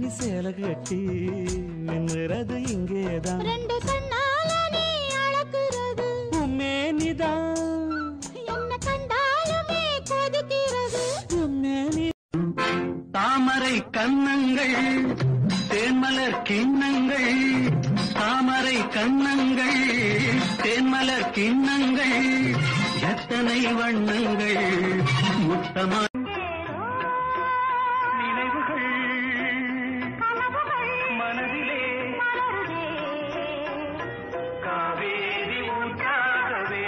நீ சேலை கட்டி மின்னுறது இங்கேதான் ரெண்டு கண்ணால நீ அளக்குறது உம்மேனிதான் என்ன கண்டாலுமே கொதிக்கிறது உம்மேனி தாமரை கண்ணங்கள் தேன்மலர் கிண்ணங்கள் தாமரை கண்ணங்கள் தேன்மலர் கிண்ணங்கள் எத்தனை வண்ணங்கள் முத்தமா நினைவுகள் மனதிலே காவேரி ஊற்றாகவே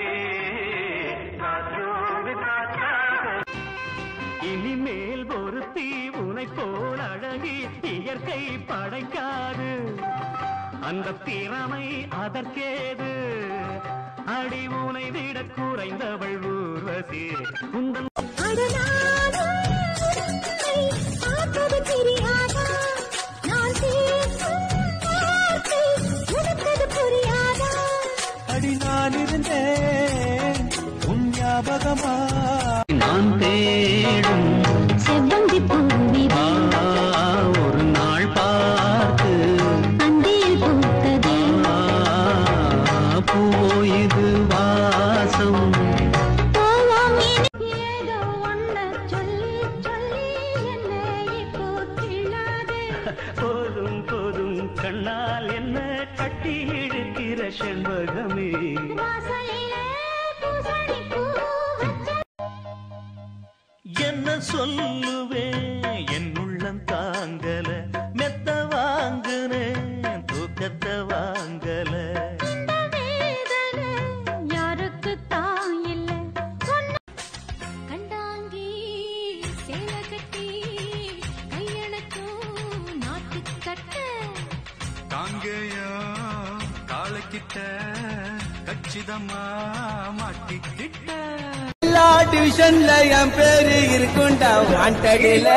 காற்றோடு காற்றாக இனிமேல் ஒரு தீவுனை போல் அழகி இயற்கை படைக்காது அந்த திறமை அதற்கேது அடி உனை விட குறைந்தவள் ஊர்வசி உந்தன் பார்ப்பது தெரியாதா நான் பேசும் வார்த்தை உனக்கது புரியாதா அடி நான் இருந்தேன் உன் ஞாபகமா நான் தேடும் செவ்வந்தி பூவிதா ஆ, ஒரு நாள் பார்த்து அந்தியில் பூத்ததே ஆ, பூவோ இது வாசம் போவோம் இனி. ஏதோ ஒண்ண சொல்லி சொல்லி என்னை இப்போ கிள்ளாதே போதும் போதும் கண்ணால் என்ன கட்டி இழுக்கிற செண்பகமே வாசலிலே பூசணி பூ வச்ச என்ன சொல்லுவேன் என் உள்ளம் தாங்கல மெத்த வாங்குனேன் தூக்கத்தை வாங்கல வேதனை யாருக்கு தான் இல்ல ஒண்ணு கண்டாங்கி சேலை கட்டி கையெழுத்தும் நாட்டு கட்ட காங்கேயா காலக்கிட்ட கச்சிதமா மாட்டிக்கிட்ட எல்லா டிவிஷன்ல என் பேரு இருக்குண்டா வாண்டடில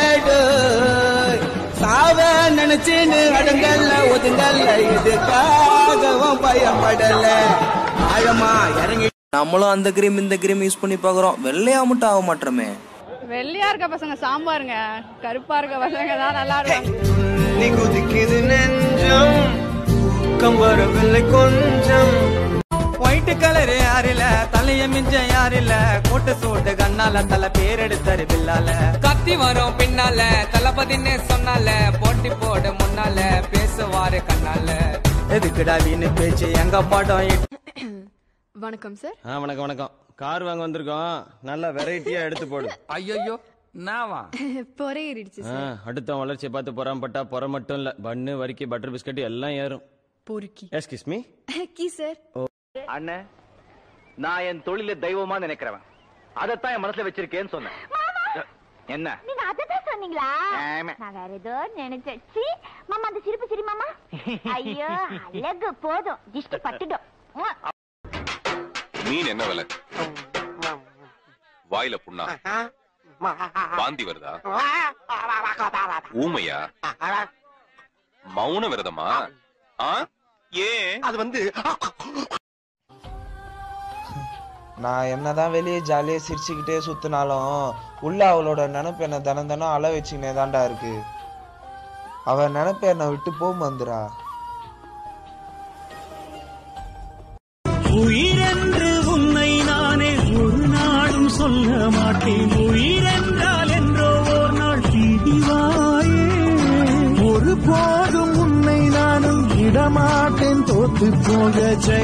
சாவ நினைச்சுன்னு அடங்கல்ல ஒதுங்கல்ல இதுக்காகவும் பயப்படல ஆழமா இறங்கி நம்மளும் அந்த கிரீம் இந்த கிரீம் யூஸ் பண்ணி பாக்குறோம் வெள்ளையா மட்டும் ஆக மாட்டோமே வெள்ளையா இருக்க பசங்க சாம்பாருங்க கருப்பா இருக்க பசங்க தான் நல்லா இருக்கும் நீ குதிக்குது நெஞ்சம் கம்பரவில்லை கொஞ்சம் ஒயிட் கலர் யாரில தலைய மிஞ்ச யாரில கோட்டு சூட்டு கண்ணால தலை பேர் எடுத்தாரு பில்லால கத்தி வரும் பின்னால தளபதின்னு சொன்னால போட்டி போட முன்னால பேசுவாரு கண்ணால எதுக்குடா வீணு பேச்சு எங்க படம் வணக்கம் சார் ஆ வணக்கம் வணக்கம் கார் வாங்க வந்திருக்கோம் நல்லா வெரைட்டியா எடுத்து போடு ஐயோ நாவா பொறையேறிடுச்சு ஆ, அடுத்தவன் வளர்ச்சியை பார்த்து பொறாமப்பட்டா பொற மட்டும் இல்ல பன்னு வரிக்கி பட்டர் பிஸ்கட் எல்லாம் ஏறும் பொறுக்கி எஸ்கிஸ் மீ கீ சார் அண்ணன் நான் என் தொழில தெய்வமா நினைக்கிறவன் அதைத்தான் என் மனசுல வச்சிருக்கேன்னு சொன்னேன் என்ன நீங்க அததான் சொன்னீங்களா ஆமா. நான் வேற ஏதோ நினைச்சேன் சீ, மாமா அந்த சிரிப்பு சிரி மாமா ஐயோ அழகு போதும் திஷ்டி பட்டுடும் உம்மா. மீன் என்ன விலை வாயில புண்ணா வாந்தி வருதா ஊமையா மௌன விரதமா ஆ ஏன் அது வந்து நான் என்னதான் வெளியே ஜாலியா சிரிச்சுக்கிட்டே சுத்தினாலும் உள்ள அவளோட நினைப்பு என்ன தினம் தினம் அழ வச்சுக்கினே தான்டா இருக்கு அவ நினைப்பு என்னை விட்டு போக வந்துடா உயிரென்று உன்னை நானே ஒரு நாளும் சொல்ல மாட்டேன் உயிரென்றால் என்றோ ஒரு நாள் பிரிவாயே ஒரு போதும் உன்னை நானும் விடமாட்டேன் தோத்து போக ஜெய்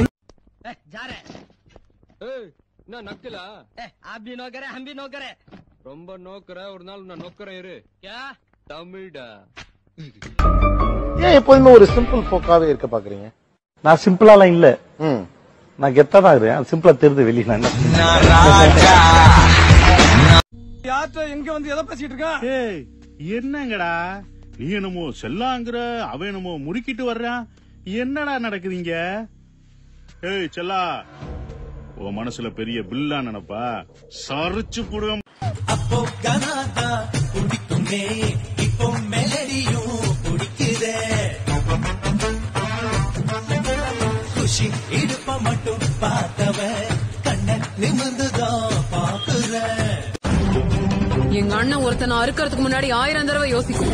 என்ன நக்கலா அப்படி நோக்கறேன் அம்பி நோக்கறேன் ரொம்ப நோக்குற ஒரு நாள் நான் நோக்குறேன் இரு தமிழ்டா ஏன் எப்போதுமே ஒரு சிம்பிள் போக்காவே இருக்க பாக்குறீங்க நான் சிம்பிளாலாம் இல்ல நான் கெத்தா தான் இருக்கேன் சிம்பிளா தெரியுது வெளியே நான் எங்க வந்து எதை பேசிட்டு இருக்கா ஏய் என்னங்கடா நீ என்னமோ செல்லாங்கிற அவன் என்னமோ முறுக்கிட்டு வர்றான் என்னடா நடக்குதுங்க ஏய் செல்லா உன் மனசுல பெரிய பில்லா நினைப்பா சரிச்சு போடுவேன் அப்போ கனாதா பிடிக்குமே இப்போ மெலடியும் பிடிக்குதே குஷி இடுப்ப மட்டும் பார்த்தவ கண்ண நிமிர்ந்துதான் பாக்குற எங்க அண்ணன் ஒருத்தனை அறுக்கறதுக்கு முன்னாடி ஆயிரம் தடவை யோசிக்கும்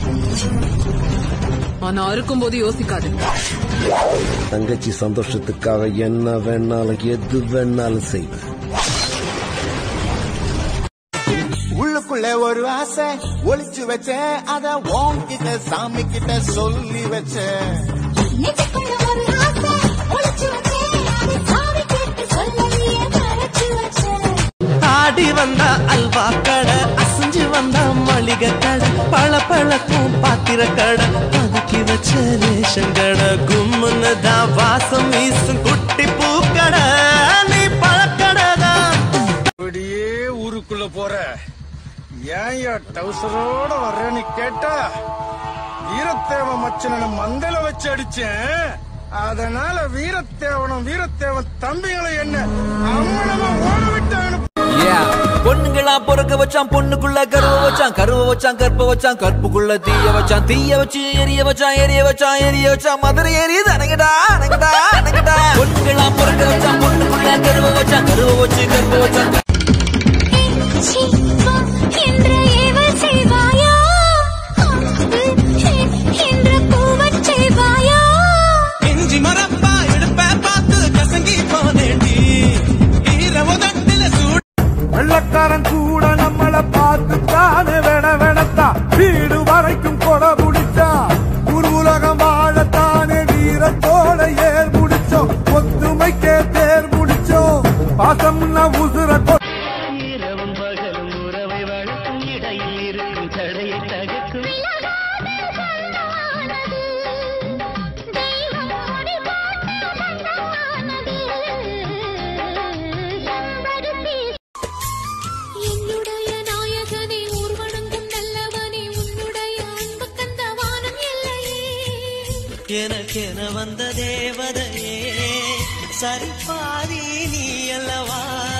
ஆனா அறுக்கும் போது யோசிக்காது தங்கச்சி சந்தோஷத்துக்காக என்ன வேணாலும் எது வேணாலும் செய்வேன் உள்ளுக்குள்ள ஒரு ஆசை ஒளிச்சு வச்சேன் அத உன்கிட்ட சாமி கிட்ட சொல்லி வச்சேன் ஆடி வந்தா அல்வா கடை அசைஞ்சு வந்தா மளிகை கடை பழ பழக்கும் பாத்திர கடை பதுக்கி வச்ச ரேஷன் கடை கும்முன்னு தான் வாசம் வீசும் குட்டி பூக்கடை நீ பழக்கடை தான் அப்படியே ஊருக்குள்ள போற ஏன் டவுசரோட வர்றேன்னு கேட்டா வீரத்தேவ மச்சனை மந்தல வச்சு அடிச்சேன் அதனால வீரத்தேவனும் வீரத்தேவன் தம்பிகளை என்ன அம்மனமா ஓட விட்டானு பொண்ணுங்களா பொறுக்க வச்சான் பொண்ணுக்குள்ள கருவ வச்சான் கருவ வச்சான் கற்ப வச்சான் கற்புக்குள்ள தீய வச்சான் தீய வச்சு எரிய வச்சான் எரிய வச்சான் எரிய வச்சான் மதுரை எரியுது அணங்கடா அணங்கடா அணங்கடா பொண்ணுங்களா பொறுக்க வச்சான் பொண்ணுக்குள்ள கருவ வச்சான் கருவ வச்சு கற்ப வச்சான் என்ற ஏவல் செய்வாயா அன்பு என்ற கூவச் செய்வாயா இஞ்சி மரப்பா எடுப்ப பார்த்து கசங்கி போனேண்டி ஈரவு தட்டில சூடு வெள்ளக்காரன் கூட நம்மள பார்த்து தானே வேண வேணத்தா வீடு வரைக்கும் கொடை பிடிச்சா ஊர் உலகம் வாழத்தானே வீரத்தோட ஏர் முடிச்சோம் ஒத்துமைக்கே தேர் முடிச்சோம் பாசம்னா உசுர கொ- இரவும் பகலும் உறவை வளர்க்கும் இடையில் இருக்கும் தடையை தகர்க்கும் என்னுடைய நாயகனே ஊர்வனங்கும் நல்லவனே உன்னுடைய அன்பு கந்த வானம் எல்லையே எனக்கென வந்த தேவதையே சரிபாதி நீ அல்லவா